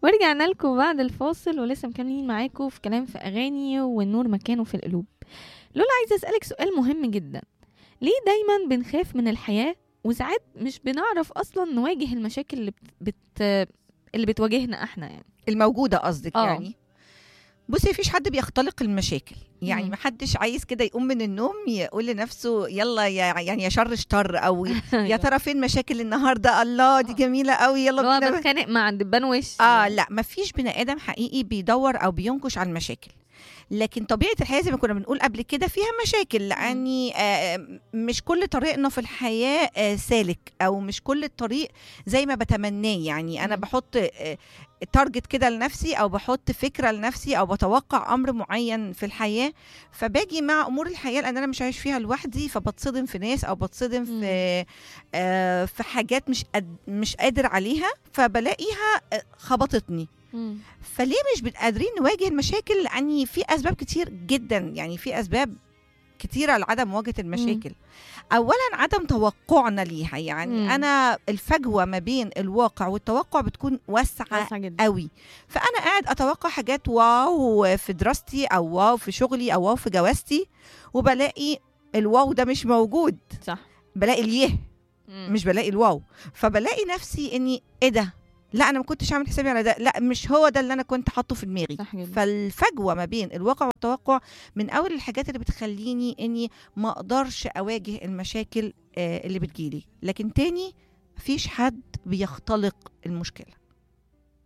ورجعنا لكم بعد الفاصل ولسه مكملين معاكم في كلام في اغاني والنور مكانه في القلوب لولا عايزه اسالك سؤال مهم جدا ليه دايما بنخاف من الحياه وساعات مش بنعرف اصلا نواجه المشاكل اللي بت... بت... اللي بتواجهنا احنا يعني الموجوده قصدك آه. يعني بصي مفيش حد بيختلق المشاكل يعني مم. محدش عايز كده يقوم من النوم يقول لنفسه يلا يا يعني يا شر شر او يا ترى فين مشاكل النهارده الله دي آه. جميله قوي يلا اللي هو بينا بتخانق مع الدبان وش اه لا مفيش بني ادم حقيقي بيدور او بينكش على المشاكل لكن طبيعه الحياه زي ما كنا بنقول قبل كده فيها مشاكل لاني آه مش كل طريقنا في الحياه آه سالك او مش كل الطريق زي ما بتمناه يعني انا مم. بحط آه تارجت كده لنفسي او بحط فكره لنفسي او بتوقع امر معين في الحياه فباجي مع امور الحياه لان انا مش عايش فيها لوحدي فبتصدم في ناس او بتصدم في آه في حاجات مش قد مش قادر عليها فبلاقيها آه، خبطتني مم. فليه مش بن- قادرين نواجه المشاكل لان في اسباب كتير جدا يعني في اسباب كتيره لعدم مواجهه المشاكل اولا عدم توقعنا ليها يعني مم. انا الفجوه ما بين الواقع والتوقع بتكون واسعه واسعة جدا قوي فانا قاعد اتوقع حاجات واو في دراستي او واو في شغلي او واو في جوازتي وبلاقي الواو ده مش موجود صح بلاقي اليه مم. مش بلاقي الواو فبلاقي نفسي اني ايه ده لا انا ما كنتش عامل حسابي على ده لا مش هو ده اللي انا كنت حاطه في دماغي صح جدا فالفجوه ما بين الواقع والتوقع من اول الحاجات اللي بتخليني اني ما اقدرش اواجه المشاكل آه، اللي بتجيلي لكن تاني مفيش حد بيختلق المشكله